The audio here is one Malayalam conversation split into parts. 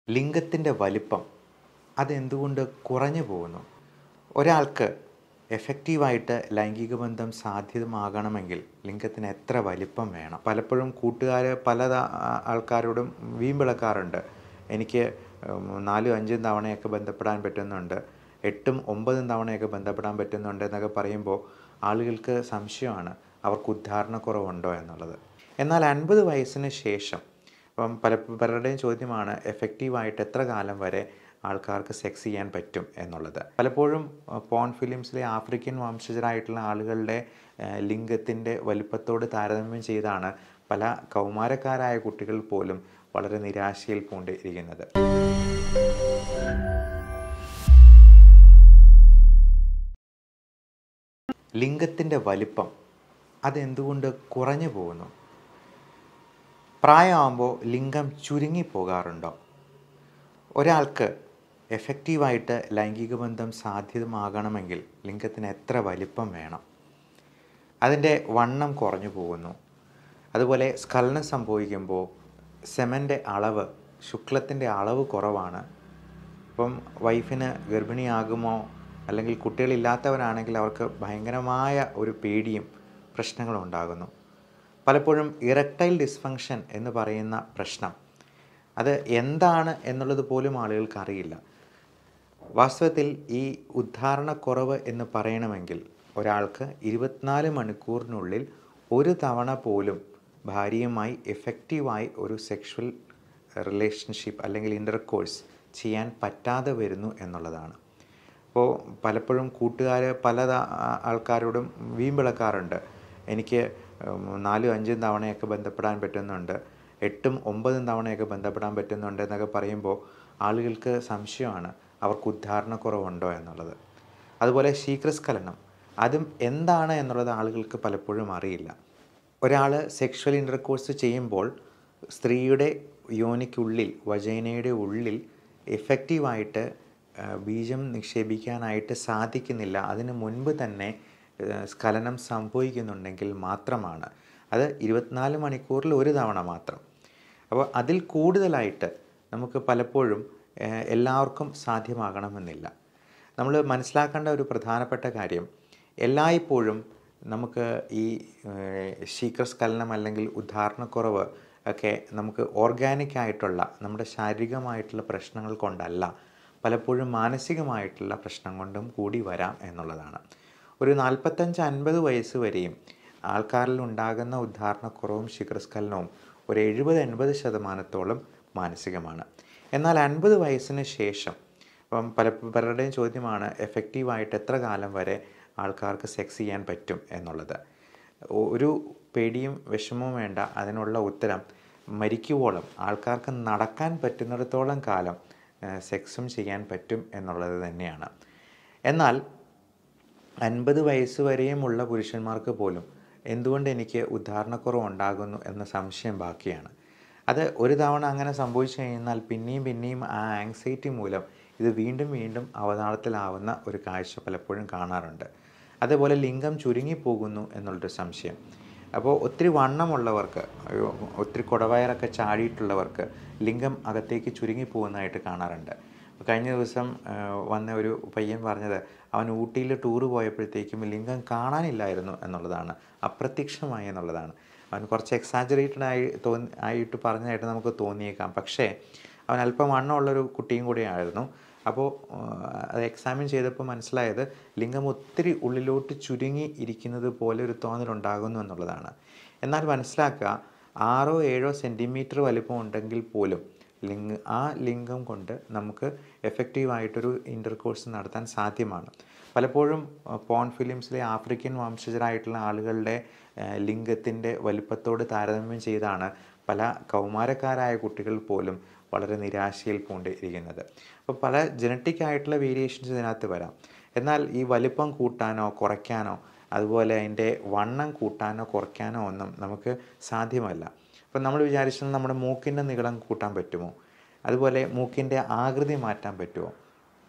ലിംഗത്തിൻ്റെ വലിപ്പം അതെന്തുകൊണ്ട് കുറഞ്ഞു പോകുന്നു ഒരാൾക്ക് എഫക്റ്റീവായിട്ട് ലൈംഗിക ബന്ധം സാധ്യമാകണമെങ്കിൽ ലിംഗത്തിന് എത്ര വലിപ്പം വേണം പലപ്പോഴും കൂട്ടുകാർ പല ത- ആ- ആൾക്കാരോടും വീമ്പിളക്കാറുണ്ട് എനിക്ക് ഉം, നാലും അഞ്ചും തവണയൊക്കെ ബന്ധപ്പെടാൻ പറ്റുന്നുണ്ട് എട്ടും ഒമ്പതും തവണയൊക്കെ ബന്ധപ്പെടാൻ പറ്റുന്നുണ്ട് എന്നൊക്കെ പറയുമ്പോൾ ആളുകൾക്ക് സംശയമാണ് അവർക്ക് ഉദ്ധാരണക്കുറവുണ്ടോ എന്നുള്ളത് എന്നാൽ അൻപത് വയസ്സിന് ശേഷം ഇപ്പം പല പലരുടെയും ചോദ്യമാണ് എഫക്റ്റീവായിട്ട് എത്ര കാലം വരെ ആൾക്കാർക്ക് സെക്സ് ചെയ്യാൻ പറ്റും എന്നുള്ളത് പലപ്പോഴും പോൺ ഫിലിംസിലെ ആഫ്രിക്കൻ വംശജരായിട്ടുള്ള ആളുകളുടെ ലിംഗത്തിൻ്റെ വലിപ്പത്തോട് താരതമ്യം ചെയ്താണ് പല കൗമാരക്കാരായ കുട്ടികൾ പോലും വളരെ നിരാശയിൽ പൂണ്ടിരിക്കുന്നത് ലിംഗത്തിൻ്റെ വലിപ്പം അതെന്തുകൊണ്ട് കുറഞ്ഞു പോകുന്നു പ്രായമാകുമ്പോൾ ലിംഗം ചുരുങ്ങി പോകാറുണ്ടോ ഒരാൾക്ക് എഫക്റ്റീവായിട്ട് ലൈംഗിക ബന്ധം സാധ്യമാകണമെങ്കിൽ ലിംഗത്തിന് എത്ര വലിപ്പം വേണം അതിൻ്റെ വണ്ണം കുറഞ്ഞു പോകുന്നു അതുപോലെ സ്ഖലനം സംഭവിക്കുമ്പോൾ സെമൻ്റെ അളവ് ശുക്ലത്തിൻ്റെ അളവ് കുറവാണ് ഇപ്പം വൈഫിന് ഗർഭിണിയാകുമോ അല്ലെങ്കിൽ കുട്ടികളില്ലാത്തവരാണെങ്കിൽ അവർക്ക് ഭയങ്കരമായ ഒരു പേടിയും പ്രശ്നങ്ങളും ഉണ്ടാകുന്നു പലപ്പോഴും ഇറക്ടൈൽ ഡിസ്ഫങ്ഷൻ എന്ന് പറയുന്ന പ്രശ്നം അത് എന്താണ് എന്നുള്ളത് പോലും ആളുകൾക്ക് അറിയില്ല വാസ്തവത്തിൽ ഈ ഉദ്ധാരണക്കുറവ് എന്ന് പറയണമെങ്കിൽ ഒരാൾക്ക് ഇരുപത്തിനാല് മണിക്കൂറിനുള്ളിൽ ഒരു തവണ പോലും ഭാര്യയുമായി എഫക്റ്റീവായി ഒരു സെക്ഷൽ റിലേഷൻഷിപ്പ് അല്ലെങ്കിൽ ഇൻ്റർകോഴ്സ് ചെയ്യാൻ പറ്റാതെ വരുന്നു എന്നുള്ളതാണ് അപ്പോൾ പലപ്പോഴും കൂട്ടുകാർ പല ത- ആ- ആൾക്കാരോടും വീമ്പിളക്കാറുണ്ട് എനിക്ക് ഉം, നാലും അഞ്ചും തവണയൊക്കെ ബന്ധപ്പെടാൻ പറ്റുന്നുണ്ട് എട്ടും ഒമ്പതും തവണയൊക്കെ ബന്ധപ്പെടാൻ പറ്റുന്നുണ്ട് എന്നൊക്കെ പറയുമ്പോൾ ആളുകൾക്ക് സംശയമാണ് അവർക്ക് ഉദ്ധാരണക്കുറവുണ്ടോ എന്നുള്ളത് അതുപോലെ ശീഘ്രസ്ഖലനം അതും എന്താണ് എന്നുള്ളത് ആളുകൾക്ക് പലപ്പോഴും അറിയില്ല ഒരാൾ സെക്ഷൽ ഇൻ്റർകോഴ്സ് ചെയ്യുമ്പോൾ സ്ത്രീയുടെ യോനിക്കുള്ളിൽ വജൈനയുടെ ഉള്ളിൽ എഫക്റ്റീവായിട്ട് ആ, ബീജം നിക്ഷേപിക്കാനായിട്ട് സാധിക്കുന്നില്ല അതിന് മുൻപ് തന്നെ ആ, സ്ഖലനം സംഭവിക്കുന്നുണ്ടെങ്കിൽ മാത്രമാണ് അത് ഇരുപത്തിനാല് മണിക്കൂറിൽ ഒരു തവണ മാത്രം അപ്പോൾ അതിൽ കൂടുതലായിട്ട് നമുക്ക് പലപ്പോഴും ആ, എല്ലാവർക്കും സാധ്യമാകണമെന്നില്ല നമ്മൾ മനസ്സിലാക്കേണ്ട ഒരു പ്രധാനപ്പെട്ട കാര്യം എല്ലായ്പ്പോഴും നമുക്ക് ഈ ഏഹ്, ശീഘ്രസ്ഖലനം അല്ലെങ്കിൽ ഉദ്ധാരണക്കുറവ് ഒക്കെ നമുക്ക് ഓർഗാനിക് ആയിട്ടുള്ള നമ്മുടെ ശാരീരികമായിട്ടുള്ള പ്രശ്നങ്ങൾ കൊണ്ടല്ല പലപ്പോഴും മാനസികമായിട്ടുള്ള പ്രശ്നം കൊണ്ടും കൂടി വരാം എന്നുള്ളതാണ് ഒരു നാൽപ്പത്തഞ്ച് അൻപത് വയസ്സ് വരെയും ആൾക്കാരിൽ ഉണ്ടാകുന്ന ഉദ്ധാരണക്കുറവും ശീഘ്രസ്ഖലനവും ഒരു എഴുപത് എൺപത് ശതമാനത്തോളം മാനസികമാണ് എന്നാൽ അൻപത് വയസ്സിന് ശേഷം ഇപ്പം പല പലരുടെയും ചോദ്യമാണ് എഫക്റ്റീവായിട്ട് എത്ര കാലം വരെ ആൾക്കാർക്ക് സെക്സ് ചെയ്യാൻ പറ്റും എന്നുള്ളത് ഒ- ഒരു പേടിയും വിഷമവും വേണ്ട അതിനുള്ള ഉത്തരം മരിക്കുവോളം ആൾക്കാർക്ക് നടക്കാൻ പറ്റുന്നിടത്തോളം കാലം ഏഹ്, സെക്സും ചെയ്യാൻ പറ്റും എന്നുള്ളത് തന്നെയാണ് എന്നാൽ അൻപത് വയസ്സ് വരെയുമുള്ള പുരുഷന്മാർക്ക് പോലും എന്തുകൊണ്ട് എനിക്ക് ഉദ്ധാരണക്കുറവ് ഉണ്ടാകുന്നു എന്ന സംശയം ബാക്കിയാണ് അത് ഒരു തവണ അങ്ങനെ സംഭവിച്ചു കഴിഞ്ഞാൽ പിന്നെയും പിന്നെയും ആ ആങ്സൈറ്റി മൂലം ഇത് വീണ്ടും വീണ്ടും അവതാളത്തിലാവുന്ന ഒരു കാഴ്ച പലപ്പോഴും കാണാറുണ്ട് അതേപോലെ ലിംഗം ചുരുങ്ങിപ്പോകുന്നു എന്നുള്ളൊരു സംശയം അപ്പോൾ ഒത്തിരി വണ്ണമുള്ളവർക്ക് അയ്യോ, ഒത്തിരി കുടവയറൊക്കെ ചാടിയിട്ടുള്ളവർക്ക് ലിംഗം അകത്തേക്ക് ചുരുങ്ങി പോകുന്നതായിട്ട് കാണാറുണ്ട് അപ്പോൾ കഴിഞ്ഞ ദിവസം ആ, വന്ന ഒരു പയ്യൻ പറഞ്ഞത് അവൻ ഊട്ടിയിൽ ടൂറ് പോയപ്പോഴത്തേക്കും ലിംഗം കാണാനില്ലായിരുന്നു എന്നുള്ളതാണ് അപ്രത്യക്ഷമായി എന്നുള്ളതാണ് അവൻ കുറച്ച് എക്സാജറേറ്റഡ് ആയി തോന്നി ആയിട്ട് പറഞ്ഞതായിട്ട് നമുക്ക് തോന്നിയേക്കാം പക്ഷേ അവൻ അല്പം വണ്ണമുള്ളൊരു കുട്ടിയും കൂടിയായിരുന്നു അപ്പോൾ ആ, അത് എക്സാമിൻ ചെയ്തപ്പോൾ മനസ്സിലായത് ലിംഗം ഒത്തിരി ഉള്ളിലോട്ട് ചുരുങ്ങി ഇരിക്കുന്നത് പോലെ ഒരു തോന്നലുണ്ടാകുന്നു എന്നുള്ളതാണ് എന്നാൽ മനസ്സിലാക്കുക ആറോ ഏഴോ സെൻറ്റിമീറ്റർ വലിപ്പം ഉണ്ടെങ്കിൽ പോലും ലിംഗ ആ ലിംഗം കൊണ്ട് നമുക്ക് എഫക്റ്റീവായിട്ടൊരു ഇൻ്റർകോഴ്സ് നടത്താൻ സാധ്യമാണ് പലപ്പോഴും ആ, പോൺ ഫിലിംസിലെ ആഫ്രിക്കൻ വംശജരായിട്ടുള്ള ആളുകളുടെ ലിംഗത്തിൻ്റെ വലിപ്പത്തോട് താരതമ്യം ചെയ്താണ് പല കൗമാരക്കാരായ കുട്ടികൾ പോലും വളരെ നിരാശയിൽ പൂണ്ടിരിക്കുന്നത് അപ്പോൾ പല ജനറ്റിക് ആയിട്ടുള്ള വേരിയേഷൻസ് ഇതിനകത്ത് വരാം എന്നാൽ ഈ വലിപ്പം കൂട്ടാനോ കുറയ്ക്കാനോ അതുപോലെ അതിൻ്റെ വണ്ണം കൂട്ടാനോ കുറയ്ക്കാനോ ഒന്നും നമുക്ക് സാധ്യമല്ല അപ്പം നമ്മൾ വിചാരിച്ചാൽ നമ്മുടെ മൂക്കിൻ്റെ നീളം കൂട്ടാൻ പറ്റുമോ അതുപോലെ മൂക്കിൻ്റെ ആകൃതി മാറ്റാൻ പറ്റുമോ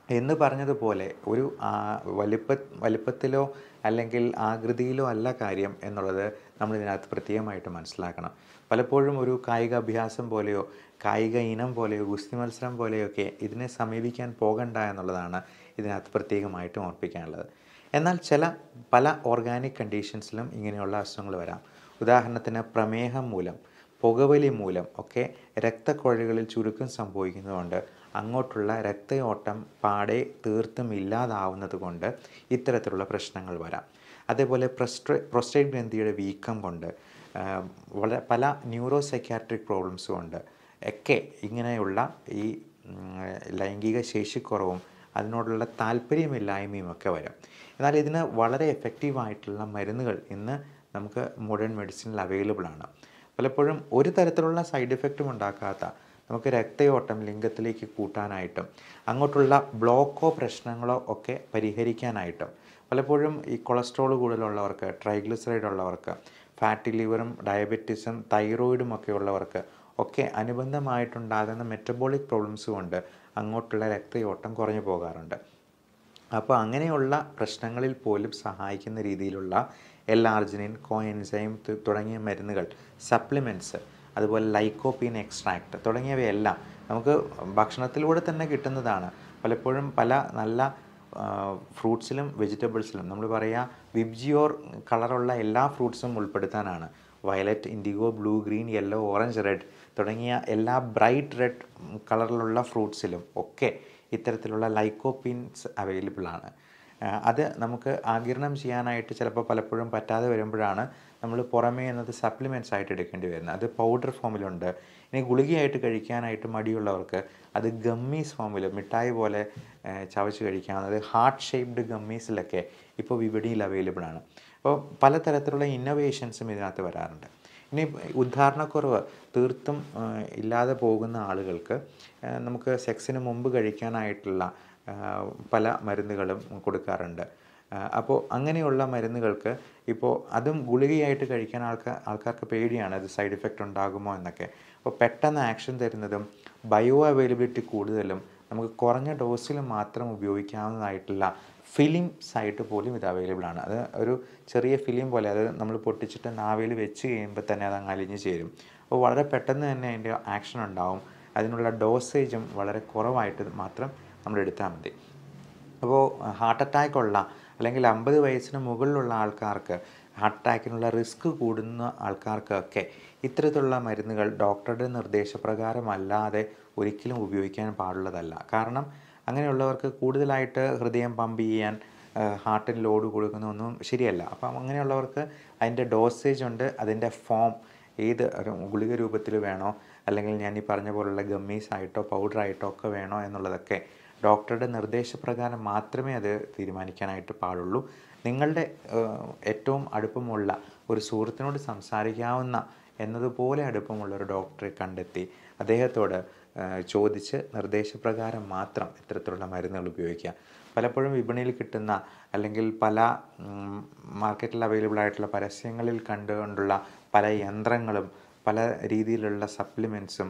എന്ന് പറഞ്ഞതുപോലെ ഒരു ആ, വലിപ്പ വലിപ്പത്തിലോ അല്ലെങ്കിൽ ആകൃതിയിലോ അല്ല കാര്യം എന്നുള്ളത് നമ്മൾ ഇതിനകത്ത് പ്രത്യേകമായിട്ട് മനസ്സിലാക്കണം പലപ്പോഴും ഒരു കായിക അഭ്യാസം പോലെയോ കായിക ഇനം പോലെയോ ഗുസ്തി മത്സരം പോലെയൊക്കെ ഇതിനെ സമീപിക്കാൻ പോകണ്ട എന്നുള്ളതാണ് ഇതിനകത്ത് പ്രത്യേകമായിട്ടും ഓർപ്പിക്കാനുള്ളത് എന്നാൽ ചില പല ഓർഗാനിക് കണ്ടീഷൻസിലും ഇങ്ങനെയുള്ള അസുഖങ്ങൾ വരാം ഉദാഹരണത്തിന് പ്രമേഹം മൂലം പുകവലി മൂലം ഒക്കെ രക്തക്കുഴലുകളിൽ ചുരുക്കം സംഭവിക്കുന്നതുകൊണ്ട് അങ്ങോട്ടുള്ള രക്തയോട്ടം പാടെ തീർത്തും ഇല്ലാതാവുന്നത് കൊണ്ട് ഇത്തരത്തിലുള്ള പ്രശ്നങ്ങൾ വരാം അതേപോലെ പ്രൊസ്ട്രേ പ്രൊസ്റ്റേറ്റ് ഗ്രന്ഥിയുടെ വീക്കം കൊണ്ട് ആ, വളരെ പല ന്യൂറോ സൈക്യാട്രിക് പ്രോബ്ലംസ് കൊണ്ട് ഒക്കെ ഇങ്ങനെയുള്ള ഈ ഉം, ലൈംഗിക ശേഷിക്കുറവും അതിനോടുള്ള താല്പര്യമില്ലായ്മയും ഒക്കെ വരും എന്നാൽ ഇതിന് വളരെ എഫക്റ്റീവായിട്ടുള്ള മരുന്നുകൾ ഇന്ന് നമുക്ക് മോഡേൺ മെഡിസിനിൽ അവൈലബിൾ ആണ് പലപ്പോഴും ഒരു തരത്തിലുള്ള സൈഡ് എഫക്റ്റും ഉണ്ടാക്കാത്ത നമുക്ക് രക്തയോട്ടം ലിംഗത്തിലേക്ക് കൂട്ടാനായിട്ടും അങ്ങോട്ടുള്ള ബ്ലോക്കോ പ്രശ്നങ്ങളോ ഒക്കെ പരിഹരിക്കാനായിട്ടും പലപ്പോഴും ഈ കൊളസ്ട്രോൾ കൂടുതലുള്ളവർക്ക് ട്രൈഗ്ലിസറൈഡ് ഉള്ളവർക്ക് ഫാറ്റി ലിവറും ഡയബറ്റീസും തൈറോയിഡും ഒക്കെ ഉള്ളവർക്ക് ഒക്കെ അനുബന്ധമായിട്ടുണ്ടാകുന്ന മെറ്റബോളിക് പ്രോബ്ലംസ് കൊണ്ട് അങ്ങോട്ടുള്ള രക്തയോട്ടം കുറഞ്ഞു പോകാറുണ്ട് അപ്പോൾ അങ്ങനെയുള്ള പ്രശ്നങ്ങളിൽ പോലും സഹായിക്കുന്ന രീതിയിലുള്ള എല്ലാർജിനിൻ കോഎൻസൈം തുടങ്ങിയ മരുന്നുകൾ സപ്ലിമെൻറ്റ്സ് അതുപോലെ ലൈക്കോപ്പീൻ എക്സ്ട്രാക്ട് തുടങ്ങിയവയെല്ലാം നമുക്ക് ഭക്ഷണത്തിലൂടെ തന്നെ കിട്ടുന്നതാണ് പലപ്പോഴും പല നല്ല ഫ്രൂട്ട്സിലും വെജിറ്റബിൾസിലും നമ്മൾ പറയുക വിബ്ജിയോർ കളറുള്ള എല്ലാ ഫ്രൂട്ട്സും ഉൾപ്പെടുത്താനാണ് violet indigo blue green yellow orange red തുടങ്ങിയ എല്ലാ ബ്രൈറ്റ് റെഡ് കളറിലുള്ള ഫ്രൂട്ട്സിലും ഒക്കെ ഇത്തരത്തിലുള്ള ലൈക്കോപ്പീൻസ് അവൈലബിൾ ആണ് ആ, അത് നമുക്ക് ആഗിരണം ചെയ്യാനായിട്ട് ചിലപ്പോൾ പലപ്പോഴും പറ്റാതെ വരുമ്പോഴാണ് നമ്മൾ പുറമേ എന്നത് സപ്ലിമെൻറ്റ്സ് ആയിട്ട് എടുക്കേണ്ടി വരുന്നത് അത് പൗഡർ ഫോമിലുണ്ട് ഇനി ഗുളികയായിട്ട് കഴിക്കാനായിട്ട് മടിയുള്ളവർക്ക് അത് ഗമ്മീസ് ഫോമിൽ മിഠായി പോലെ ആ, ചവച്ച് കഴിക്കാവുന്നത് ഹാർട്ട് ഷേപ്ഡ് ഗമ്മീസിലൊക്കെ ഇപ്പോൾ വിപണിയിൽ അവൈലബിൾ ആണ് അപ്പോൾ പലതരത്തിലുള്ള ഇന്നോവേഷൻസും ഇതിനകത്ത് വരാറുണ്ട് ഇനി ഉദ്ധാരണക്കുറവ് തീർത്തും ആ, ഇല്ലാതെ പോകുന്ന ആളുകൾക്ക് ആ, നമുക്ക് സെക്സിന് മുമ്പ് കഴിക്കാനായിട്ടുള്ള ആ, പല മരുന്നുകളും കൊടുക്കാറുണ്ട് അപ്പോൾ അങ്ങനെയുള്ള മരുന്നുകൾക്ക് ഇപ്പോൾ അതും ഗുളികയായിട്ട് കഴിക്കാൻ ആൾക്കാർ ആൾക്കാർക്ക് പേടിയാണ് അത് സൈഡ് ഇഫക്റ്റ് ഉണ്ടാകുമോ എന്നൊക്കെ അപ്പോൾ പെട്ടെന്ന് ആക്ഷൻ തരുന്നതും ബയോ അവൈലബിലിറ്റി കൂടുതലും നമുക്ക് കുറഞ്ഞ ഡോസിൽ മാത്രം ഉപയോഗിക്കാവുന്നതായിട്ടുള്ള ഫിലിംസ് ആയിട്ട് പോലും ഇത് അവൈലബിൾ ആണ് അത് ഒരു ചെറിയ ഫിലിം പോലെ അത് നമ്മൾ പൊട്ടിച്ചിട്ട് നാവിൽ വെച്ച് കഴിയുമ്പോൾ തന്നെ അത് അങ്ങ് അലിഞ്ഞ് ചേരും അപ്പോൾ വളരെ പെട്ടെന്ന് തന്നെ അതിൻ്റെ ആക്ഷൻ ഉണ്ടാവും അതിനുള്ള ഡോസേജും വളരെ കുറവായിട്ട് മാത്രം നമ്മൾ എടുത്താൽ മതി അപ്പോൾ ഹാർട്ട് അറ്റാക്ക് ഉള്ള അല്ലെങ്കിൽ അമ്പത് വയസ്സിന് മുകളിലുള്ള ആൾക്കാർക്ക് ഹാർട്ട് അറ്റാക്കിനുള്ള റിസ്ക് കൂടുന്ന ആൾക്കാർക്കൊക്കെ ഇത്തരത്തിലുള്ള മരുന്നുകൾ ഡോക്ടറുടെ നിർദ്ദേശപ്രകാരമല്ലാതെ ഒരിക്കലും ഉപയോഗിക്കാൻ പാടുള്ളതല്ല കാരണം അങ്ങനെയുള്ളവർക്ക് കൂടുതലായിട്ട് ഹൃദയം പമ്പ് ചെയ്യാൻ ഹാർട്ടിന് ലോഡ് കൊടുക്കുന്നതൊന്നും ശരിയല്ല അപ്പം അങ്ങനെയുള്ളവർക്ക് അതിൻ്റെ ഡോസേജ് ഉണ്ട് അതിൻ്റെ ഫോം ഏത് ഒരു ഗുളിക രൂപത്തിൽ വേണോ അല്ലെങ്കിൽ ഞാൻ ഈ പറഞ്ഞ പോലുള്ള ഗമ്മീസ് ആയിട്ടോ പൗഡർ ആയിട്ടോ ഒക്കെ വേണോ എന്നുള്ളതൊക്കെ ഡോക്ടറുടെ നിർദ്ദേശപ്രകാരം മാത്രമേ അത് തീരുമാനിക്കാനായിട്ട് പാടുള്ളൂ നിങ്ങളുടെ ഏഹ്, ഏറ്റവും അടുപ്പമുള്ള ഒരു സുഹൃത്തിനോട് സംസാരിക്കാവുന്ന എന്നതുപോലെ അടുപ്പമുള്ള ഒരു ഡോക്ടറെ കണ്ടെത്തി അദ്ദേഹത്തോട് ഏഹ്, ചോദിച്ച് നിർദ്ദേശപ്രകാരം മാത്രം ഇത്തരത്തിലുള്ള മരുന്നുകൾ ഉപയോഗിക്കുക പലപ്പോഴും വിപണിയിൽ കിട്ടുന്ന അല്ലെങ്കിൽ പല ഉം, മാർക്കറ്റിൽ അവൈലബിൾ ആയിട്ടുള്ള പരസ്യങ്ങളിൽ കണ്ടുകൊണ്ടുള്ള പല യന്ത്രങ്ങളും പല രീതിയിലുള്ള സപ്ലിമെൻസും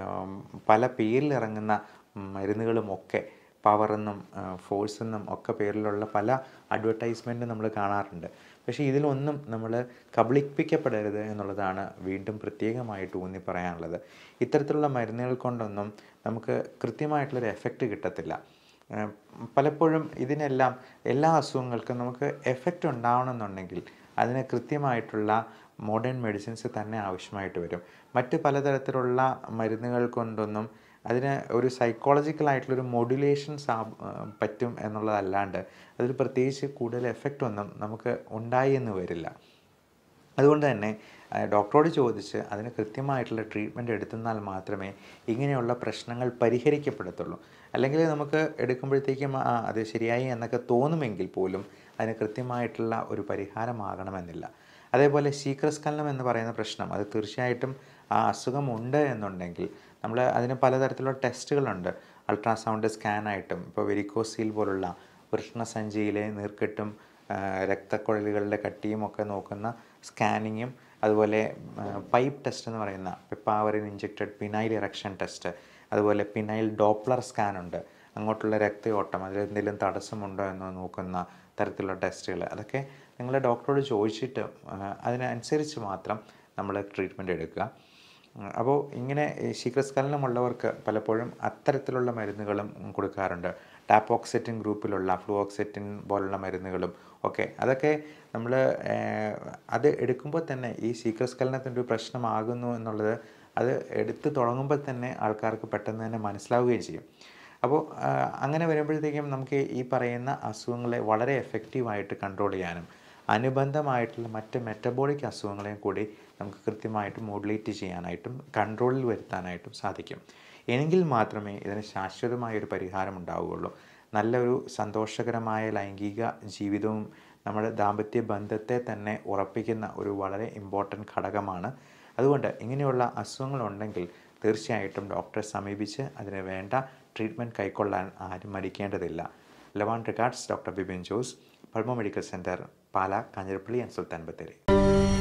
പല പേരിൽ ഇറങ്ങുന്ന മരുന്നുകളും ഒക്കെ പവർ എന്നും ഫോഴ്സ് എന്നും ഒക്കെ പേരിലുള്ള പല അഡ്വർടൈസ്മെൻറ്റും നമ്മൾ കാണാറുണ്ട് പക്ഷേ ഇതിലൊന്നും നമ്മൾ കബളിപ്പിക്കപ്പെടരുത് എന്നുള്ളതാണ് വീണ്ടും പ്രത്യേകമായിട്ട് ഊന്നി പറയാനുള്ളത് ഇത്തരത്തിലുള്ള മരുന്നുകൾ കൊണ്ടൊന്നും നമുക്ക് കൃത്യമായിട്ടുള്ളൊരു എഫക്റ്റ് കിട്ടത്തില്ല ഏഹ് പലപ്പോഴും ഇതിനെല്ലാം എല്ലാ അസുഖങ്ങൾക്കും നമുക്ക് എഫക്റ്റ് ഉണ്ടാവണമെന്നുണ്ടെങ്കിൽ അതിന് കൃത്യമായിട്ടുള്ള മോഡേൺ മെഡിസിൻസ് തന്നെ ആവശ്യമായിട്ട് വരും മറ്റ് പലതരത്തിലുള്ള മരുന്നുകൾ കൊണ്ടൊന്നും അതിന് ഒരു സൈക്കോളജിക്കലായിട്ടുള്ളൊരു മോഡുലേഷൻ സാ പറ്റും എന്നുള്ളതല്ലാണ്ട് അതിൽ പ്രത്യേകിച്ച് കൂടുതൽ എഫക്റ്റ് ഒന്നും നമുക്ക് ഉണ്ടായി എന്ന് വരില്ല അതുകൊണ്ട് തന്നെ ആ, ഡോക്ടറോട് ചോദിച്ച് അതിന് കൃത്യമായിട്ടുള്ള ട്രീറ്റ്മെൻറ്റ് എടുത്തെന്നാൽ മാത്രമേ ഇങ്ങനെയുള്ള പ്രശ്നങ്ങൾ പരിഹരിക്കപ്പെടത്തുള്ളൂ അല്ലെങ്കിൽ നമുക്ക് എടുക്കുമ്പോഴത്തേക്കും ആ അത് ശരിയായി എന്നൊക്കെ തോന്നുമെങ്കിൽ പോലും അതിന് കൃത്യമായിട്ടുള്ള ഒരു പരിഹാരമാകണമെന്നില്ല അതേപോലെ ശീഘ്രസ്ഖലനം എന്ന് പറയുന്ന പ്രശ്നം അത് തീർച്ചയായിട്ടും ആ അസുഖമുണ്ട് എന്നുണ്ടെങ്കിൽ നമ്മൾ അതിന് പലതരത്തിലുള്ള ടെസ്റ്റുകളുണ്ട് അൾട്രാസൗണ്ട് സ്കാനായിട്ടും ഇപ്പോൾ വെരിക്കോസീൽ പോലുള്ള വൃഷ്ണസഞ്ചിയിലെ നീർക്കെട്ടും ആ, രക്തക്കുഴലുകളുടെ കട്ടിയും ഒക്കെ നോക്കുന്ന സ്കാനിങ്ങും അതുപോലെ പൈപ്പ് ടെസ്റ്റ് എന്ന് പറയുന്ന papaverine injected penile erection test അതുപോലെ പിനൈൽ ഡോപ്ലർ സ്കാൻ ഉണ്ട് അങ്ങോട്ടുള്ള രക്തയോട്ടം അതിൽ എന്തെങ്കിലും തടസ്സമുണ്ടോ എന്ന് നോക്കുന്ന തരത്തിലുള്ള ടെസ്റ്റുകൾ അതൊക്കെ നിങ്ങൾ ഡോക്ടറോട് ചോദിച്ചിട്ട് ആ, അതിനനുസരിച്ച് മാത്രം നമ്മൾ ട്രീറ്റ്മെൻറ്റ് എടുക്കുക ഉം, അപ്പോൾ ഇങ്ങനെ ഈ ശീഘ്രസ്ഖലനമുള്ളവർക്ക് പലപ്പോഴും അത്തരത്തിലുള്ള മരുന്നുകളും കൊടുക്കാറുണ്ട് ടാപ്പോക്സെറ്റിൻ ഗ്രൂപ്പിലുള്ള ഫ്ലൂഓക്സെറ്റിൻ പോലുള്ള മരുന്നുകളും ഒക്കെ അതൊക്കെ നമ്മൾ അത് എടുക്കുമ്പോൾ തന്നെ ഈ ശീഘ്രസ്ഖലനത്തിൻ്റെ ഒരു പ്രശ്നമാകുന്നു എന്നുള്ളത് അത് എടുത്ത് തുടങ്ങുമ്പോൾ തന്നെ ആൾക്കാർക്ക് പെട്ടെന്ന് തന്നെ മനസ്സിലാവുകയും ചെയ്യും അപ്പോൾ ആ, അങ്ങനെ വരുമ്പോഴത്തേക്കും നമുക്ക് ഈ പറയുന്ന അസുഖങ്ങളെ വളരെ എഫക്റ്റീവായിട്ട് കൺട്രോൾ ചെയ്യാനും അനുബന്ധമായിട്ടുള്ള മറ്റ് മെറ്റബോളിക് അസുഖങ്ങളെയും കൂടി നമുക്ക് കൃത്യമായിട്ട് മോഡുലേറ്റ് ചെയ്യാനായിട്ടും കൺട്രോളിൽ വരുത്താനായിട്ടും സാധിക്കും എങ്കിൽ മാത്രമേ ഇതിന് ശാശ്വതമായ ഒരു പരിഹാരം ഉണ്ടാവുകയുള്ളൂ നല്ലൊരു സന്തോഷകരമായ ലൈംഗിക ജീവിതവും നമ്മുടെ ദാമ്പത്യ ബന്ധത്തെ തന്നെ ഉറപ്പിക്കുന്ന ഒരു വളരെ ഇമ്പോർട്ടൻറ്റ് ഘടകമാണ് അതുകൊണ്ട് ഇങ്ങനെയുള്ള അസുഖങ്ങളുണ്ടെങ്കിൽ തീർച്ചയായിട്ടും ഡോക്ടറെ സമീപിച്ച് അതിന് വേണ്ട ട്രീറ്റ്മെൻറ്റ് കൈക്കൊള്ളാൻ ആരും മടിക്കേണ്ടതില്ല ലവാൻ regards doctor Bibin Jose Pulmo medical centre Pala Kanjirappally and Sulthan Bathery